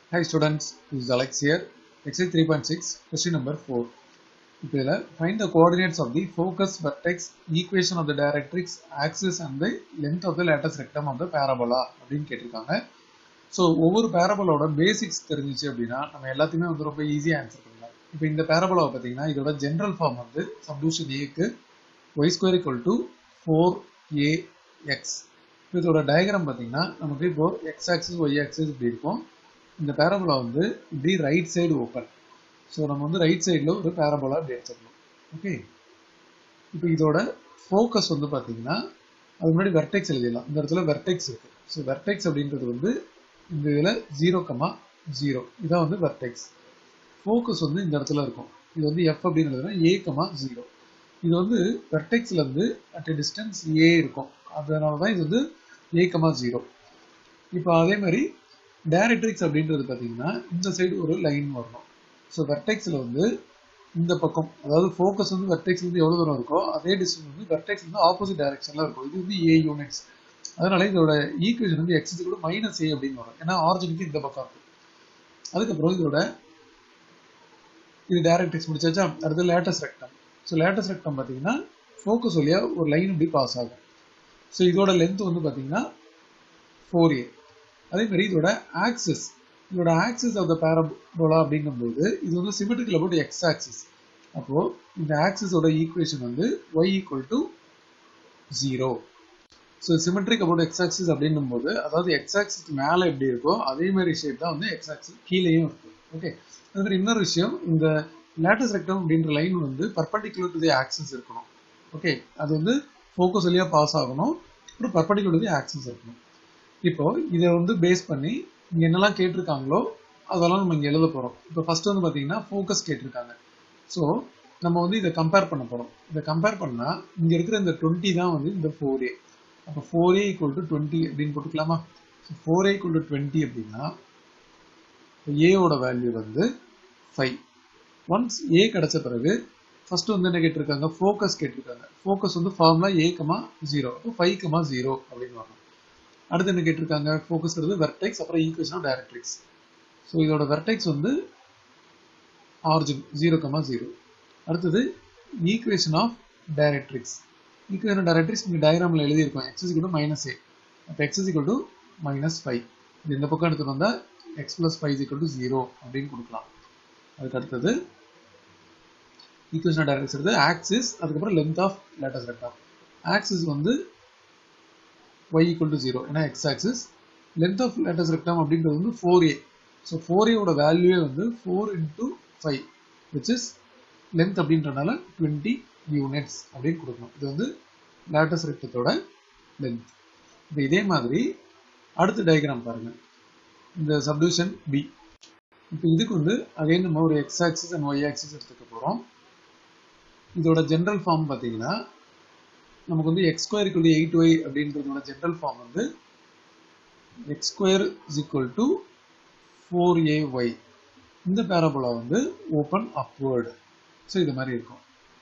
Hi students, this is Alex here. Exercise 3.6, question number 4. இப்போ இதில் find the coordinates of the focus vertex equation of the directrix axis and the length of the lattice rectum of the parabola அப்படின்னு கேட்டிருக்காங்க so ஒவ்வொரு பேரபோலோட basics தெரிஞ்சிச்சு அப்படின்னா நம்ம எல்லாத்தையுமே வந்து ரொம்ப ஈஸியாக ஆன்சர் பண்ணலாம் இப்போ இந்த பேரபோலாவை பார்த்தீங்கன்னா இதோட ஜென்ரல் ஃபார்ம் வந்து சப்டியூஷன் ஏக்கு y square equal to four a x இதோட டயக்ராம் பார்த்தீங்கன்னா நமக்கு இப்போ எக்ஸ் ஆக்சிஸ் ஒய் ஆக்சிஸ் இப்படி இருக்கும் இந்த பேரபோலா வந்து இப்படி ரைட் சைடு ஓப்பன் ஸோ நம்ம வந்து ரைட் சைடில் ஒரு பேரபோலா இப்படி எடுத்துக்கணும் ஓகே இப்போ இதோட ஃபோக்கஸ் வந்து பார்த்தீங்கன்னா அது முன்னாடி வெர்டெக்ஸ் எழுதிடலாம் இந்த இடத்துல வெர்டெக்ஸ் இருக்கு ஸோ வெர்டெக்ஸ் அப்படின்றது வந்து இந்த இதில் ஜீரோ கமா ஜீரோ இதான் வந்து வெர்டெக்ஸ் ஃபோக்கஸ் வந்து இந்த இடத்துல இருக்கும் இது வந்து எஃப் அப்படின்னு எழுதுனா ஏ கமா ஜீரோ இது வந்து வெர்டெக்ஸ்ல இருந்து அட் எ டிஸ்டன்ஸ் ஏ இருக்கும் அதனால தான் இது வந்து ஏ கமா ஜீரோ இப்போ அதே மாதிரி டைரக்ட்ரிக்ஸ் அப்படின்றது பார்த்தீங்கன்னா இந்த சைடு ஒரு லைன் வரணும் ஸோ வெர்டெக்ஸில் வந்து இந்த பக்கம் அதாவது ஃபோக்கஸ் வந்து வெர்டெக்ஸ் வந்து எவ்வளோ தூரம் இருக்கோ அதே டிஸ்டன்ஸ் வந்து வெர்டெக்ஸ் வந்து ஆப்போசிட் டைரக்ஷனில் இருக்கும் இது வந்து ஏ யூனிட்ஸ் அதனால இதோட ஈக்குவேஷன் வந்து எக்ஸ் கூட மைனஸ் ஏ அப்படின்னு வரும் ஏன்னா ஆரிஜினுக்கு இந்த பக்கம் இருக்கு அதுக்கப்புறம் இதோட இது டைரக்ட்ரிக்ஸ் முடிச்சாச்சா அடுத்து latus rectum so latus rectum பார்த்தீங்கன்னா ஃபோக்கஸ் வழியாக ஒரு லைன் இப்படி பாஸ் ஆகும் ஸோ இதோட லென்த் வந்து பார்த்தீங்கன்னா ஃபோர் ஏ அதே மாதிரி இதோட ஆக்சிஸ் இதோட ஆக்சிஸ் ஆஃப் த பேரபோலா அப்படிங்கும்போது இது வந்து சிமெட்ரிக்கல் அபவுட் எக்ஸ் ஆக்சிஸ் அப்போ இந்த ஆக்சிஸோட ஈக்குவேஷன் வந்து y equal to zero so symmetric about x axis அப்படின்னும் போது அதாவது எக்ஸ் ஆக்சிஸ் மேலே எப்படி இருக்கோ அதே மாதிரி ஷேப் தான் வந்து எக்ஸ் ஆக்சிஸ் கீழேயும் இருக்கு ஓகே அது மாதிரி இன்னொரு விஷயம் இந்த லேட்டஸ் ரெக்டம் அப்படின்ற லைன் வந்து பர்பண்டிகுலர் டு தி ஆக்சிஸ் இருக்கணும் ஓகே அது வந்து ஃபோக்கஸ் வழியாக பாஸ் ஆகணும் அப்புறம் பர்பண்டிகுலர் டு தி ஆக்சிஸ் இருக்கணும் இப்போ இதை வந்து பேஸ் பண்ணி இங்கே என்னெல்லாம் கேட்டிருக்காங்களோ அதெல்லாம் நம்ம இங்கே எழுத போகிறோம் இப்போ ஃபர்ஸ்ட் வந்து பார்த்தீங்கன்னா ஃபோக்கஸ் கேட்டிருக்காங்க ஸோ நம்ம வந்து இதை கம்பேர் பண்ண போகிறோம் இதை கம்பேர் பண்ணால் இங்கே இருக்கிற இந்த டுவெண்ட்டி தான் வந்து இந்த ஃபோர் ஏ அப்போ four a equal to twenty அப்படின்னு போட்டுக்கலாமா so four a equal to twenty அப்படின்னா ஏவோட வேல்யூ வந்து ஃபைவ் ஒன்ஸ் ஏ கிடைச்ச பிறகு ஃபர்ஸ்ட் வந்து என்ன கேட்டிருக்காங்க ஃபோக்கஸ் கேட்டிருக்காங்க ஃபோக்கஸ் வந்து ஃபார்முலா ஏ கமா ஜீரோ அப்போ ஃபைவ் கமா ஜீரோ அப்படின்னு வரணும் அடுத்து என்ன கேட்டிருக்காங்க ஃபோக்கஸ் வந்து வெர்டெக்ஸ் அப்புறம் ஈக்குவேஷன் ஆஃப் டைரக்ட்ரிக்ஸ் ஸோ இதோட வெர்டெக்ஸ் வந்து ஆரிஜின் ஜீரோ கமா ஜீரோ அடுத்தது equation of directrix equation directrix இங்கே டயக்ராமில் எழுதியிருக்கோம் x is equal to minus a அப்போ x is equal to minus five இது இந்த பக்கம் எடுத்துகிட்டு வந்தால் x plus five equal to zero அப்படின்னு கொடுக்கலாம் அதுக்கு அடுத்தது ஈக்குவேஷன் டைரக்ட்ரிக்ஸ் எடுத்து ஆக்சிஸ் அதுக்கப்புறம் length of latus rectum axis வந்து y equal to 0 ஏன்னா x axis length of lattice rectum அப்படின்றது வந்து 4a ஸோ 4a ஓட வேல்யூவே வந்து 4 into 5 which is length அப்படின்றனால 20 units அப்படின்னு கொடுக்கணும் இது வந்து lattice rectத்தோட length இப்போ இதே மாதிரி அடுத்த டயக்ராம் பாருங்க இந்த சப்டிவிஷன் பி இப்போ இதுக்கு வந்து அகைன் நம்ம ஒரு x axis and y axis எடுத்துக்க போகிறோம் இதோட ஜென்ரல் ஃபார்ம் பார்த்தீங்கன்னா நமக்கு வந்து x square equal to eight y அப்படின்றதோட ஜென்ரல் ஃபார்ம் வந்து x square is equal to four a y இந்த பேரபோலா வந்து ஓப்பன் அப்வேர்டு ஸோ இது மாதிரி இருக்கும்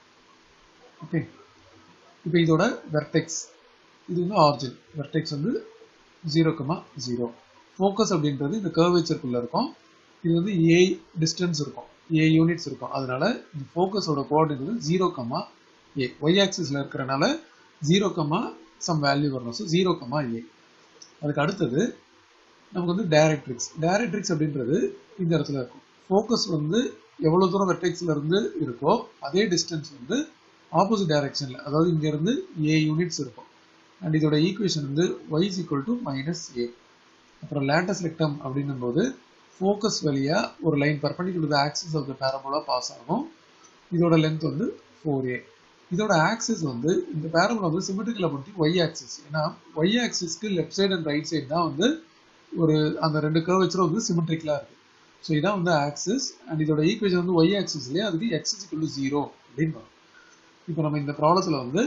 ஓகே இப்போ இதோட வெர்டெக்ஸ் இது வந்து ஆர்ஜின் வெர்டெக்ஸ் வந்து ஜீரோ கமா ஜீரோ ஃபோக்கஸ் அப்படின்றது இந்த கர்வேச்சருக்குள்ள இருக்கும் இது வந்து ஏ டிஸ்டன்ஸ் இருக்கும் ஏ யூனிட்ஸ் இருக்கும் அதனால இந்த ஃபோக்கஸோட கோஆர்டினேட் வந்து ஜீரோ கமா ஏ ஒய் ஆக்சிஸில் இருக்கிறனால ஜீரோ கமா சம் வேல்யூ வரணும் ஸோ ஜீரோ கமா ஏ அதுக்கு அடுத்தது நமக்கு வந்து டைரக்ட்ரிக்ஸ் டைரக்ட்ரிக்ஸ் அப்படின்றது இந்த இடத்துல இருக்கும் ஃபோக்கஸ் வந்து எவ்வளோ தூரம் வெர்டெக்ஸ்ல இருந்து இருக்கோ அதே டிஸ்டன்ஸ் வந்து ஆப்போசிட் டைரக்ஷனில் அதாவது இங்கேருந்து ஏ யூனிட்ஸ் இருக்கும் அண்ட் இதோட ஈக்குவேஷன் வந்து y is equal to minus a அப்புறம் லேட்டஸ்ட் ரெக்டம் அப்படின்னும் போது ஃபோக்கஸ் வழியாக ஒரு line perpendicular axis of the parabola pass ஆகும் இதோட லென்த் வந்து ஃபோர் ஏ இதோட ஆக்சிஸ் வந்து இந்த பேரபோலா வந்து சிமெட்ரிக்கல் பற்றி ஒய் ஆக்சிஸ் ஏன்னா ஒய் ஆக்சிஸ்க்கு left side and right side தான் வந்து ஒரு அந்த ரெண்டு கர்வேச்சரும் வந்து சிமெட்ரிக்கலாக இருக்கு ஸோ இதான் வந்து ஆக்சிஸ் அண்ட் இதோட ஈக்குவேஷன் வந்து ஒய் ஆக்சிஸ்லேயே அதுக்கு எக்ஸ் இக்குவல் டு ஜீரோ அப்படின்னு வரும் இப்போ நம்ம இந்த ப்ராப்ளத்தில் வந்து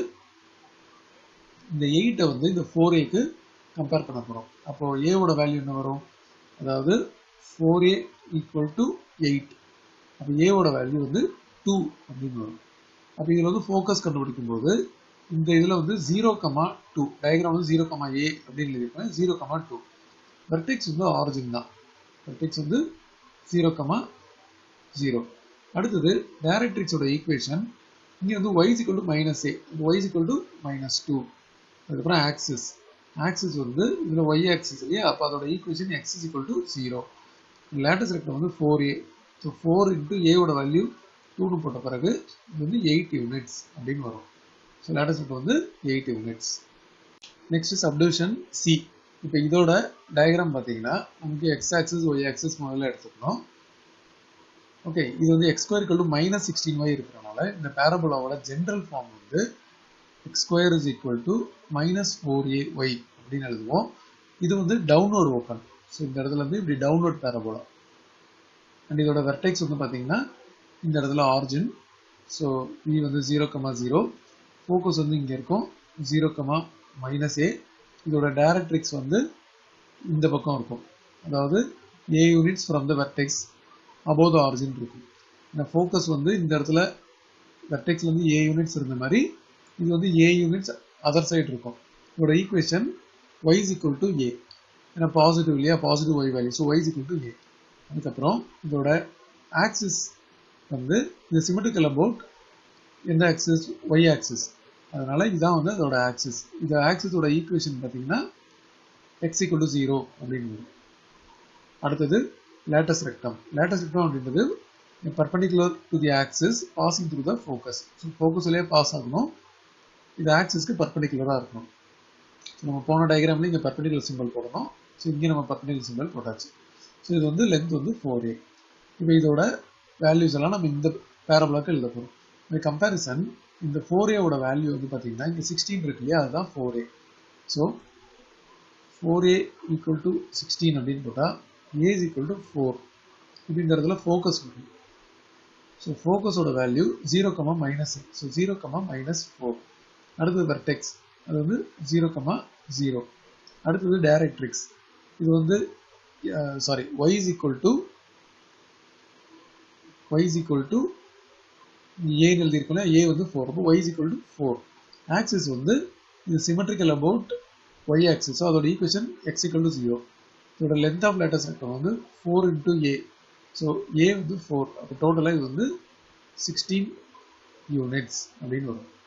இந்த எயிட்டை வந்து இந்த ஃபோர் ஏக்கு கம்பேர் பண்ண போகிறோம் அப்போ ஏவோட வேல்யூ என்ன வரும் அதாவது four a equal to eight அப்போ ஏவோட வேல்யூ வந்து டூ அப்படின்னு வரும் அப்போ இதில் வந்து ஃபோக்கஸ் கண்டுபிடிக்கும் போது இந்த இதில் வந்து ஜீரோ கமா டூ டயக்ராம் வந்து ஜீரோ கமா ஏ அப்படின்னு எழுதியிருப்பேன் ஜீரோ கமா டூ வெர்டெக்ஸ் வந்து ஆரிஜின் தான் வெர்டெக்ஸ் வந்து ஜீரோ கமா ஜீரோ அடுத்தது டைரக்ட்ரிக்ஸோட ஈக்குவேஷன் இங்கே வந்து y is equal to minus a y is equal to minus two அதுக்கப்புறம் ஆக்சிஸ் ஆக்சிஸ் வந்து இதில் y ஆக்சிஸ் இல்லையா அப்போ அதோட equation x is equal to zero latus rectum வந்து four a so four into ஏவோட வேல்யூ டூனு போட்ட பிறகு இது வந்து எயிட் யூனிட்ஸ் அப்படின்னு வரும் ஸோ லேட்டஸ்ட் ரெக்டர் வந்து eight units next subdivision c இப்போ இதோட டயக்ராம் பார்த்தீங்கன்னா நமக்கு எக்ஸ் ஆக்சிஸ் ஒய் ஆக்சிஸ் முதல்ல எடுத்துக்கணும் ஓகே இது வந்து x square to minus sixteen y இருக்கிறனால இந்த பேரபோலாவோட ஜென்ரல் ஃபார்ம் வந்து x square is equal to minus four a y அப்படின்னு எழுதுவோம் இது வந்து டவுன்வர்ட் ஓப்பன் ஸோ இந்த இடத்துல வந்து இப்படி டவுன்வர்ட் பேரபோலா அண்ட் இதோட வெர்டெக்ஸ் வந்து பார்த்தீங்கன்னா இந்த இடத்துல ஆரிஜின் ஸோ இ வந்து ஜீரோ கமா ஜீரோ ஃபோக்கஸ் வந்து இங்கே இருக்கும் ஜீரோ கமா மைனஸ் ஏ இதோட டைரக்ட்ரிக்ஸ் வந்து இந்த பக்கம் இருக்கும் அதாவது a units from the vertex above the origin இருக்கும் இந்த ஃபோக்கஸ் வந்து இந்த இடத்துல வெர்டெக்ஸ்ல வந்து ஏ யூனிட்ஸ் இருந்த மாதிரி இது வந்து ஏ யூனிட்ஸ் அதர் சைடு இருக்கும் இதோட equation y is equal to a ஏன்னா பாசிட்டிவ் இல்லையா positive y value so y is equal to a அதுக்கப்புறம் இதோட ஆக்சிஸ் வந்து இது சிமெட்ரிக்கல் அபவுட் எந்த ஆக்சிஸ் ஒய் ஆக்சிஸ் அதனால இதுதான் வந்து அதோட ஆக்சிஸ் இந்த ஆக்சிஸோட ஈக்குவேஷன் பார்த்தீங்கன்னா எக்ஸ் ஈக்குவல் டு ஜீரோ அப்படின்னு வரும் அடுத்தது லேட்டஸ்ட் ரெக்டம் லேட்டஸ்ட் ரெக்டம் அப்படின்றது perpendicular to the axis passing through the focus so ஃபோக்கஸ்லேயே பாஸ் ஆகணும் இது ஆக்சிஸ்க்கு பர்பண்டிகுலராக இருக்கணும் ஸோ நம்ம போன டயக்ராம்ல இங்கே பர்பண்டிகுலர் சிம்பிள் போடணும் ஸோ இங்கே நம்ம பர்பண்டிகுலர் சிம்பிள் போட்டாச்சு ஸோ இது வந்து லென்த் வந்து ஃபோர் ஏ இப்போ இதோட வேல்யூஸ் எல்லாம் நம்ம இந்த பேரபுளாக்கு எழுத போகிறோம் இந்த கம்பேரிசன் இந்த ஃபோர் ஏவோட வேல்யூ வந்து பார்த்தீங்கன்னா இங்கே சிக்ஸ்டீன் இருக்கு இல்லையா அதுதான் four a so four a equal to sixteen அப்படின்னு போட்டால் a is equal to four இப்படிங்கிறதுல ஃபோக்கஸ் இருக்கு ஸோ ஃபோக்கஸோட value zero comma minus so zero comma minus four அடுத்தது வெர்டெக்ஸ் அது வந்து ஜீரோ கமா ஜீரோ அடுத்தது டைரக்ட்ரிக்ஸ் இது வந்து sorry y is equal to y is equal to ஏன்னு எழுதியிருக்கோம்ல ஏ வந்து ஃபோர் அப்போ y is equal to four axis வந்து இது symmetrical about Y axis so அதோட equation x equal to zero இதோட லென்த் ஆஃப் லேட்டர் செக்டர் வந்து four into a so a வந்து ஃபோர் அப்போ டோட்டலாக இது வந்து சிக்ஸ்டீன் யூனிட்ஸ் அப்படின்னு வரும்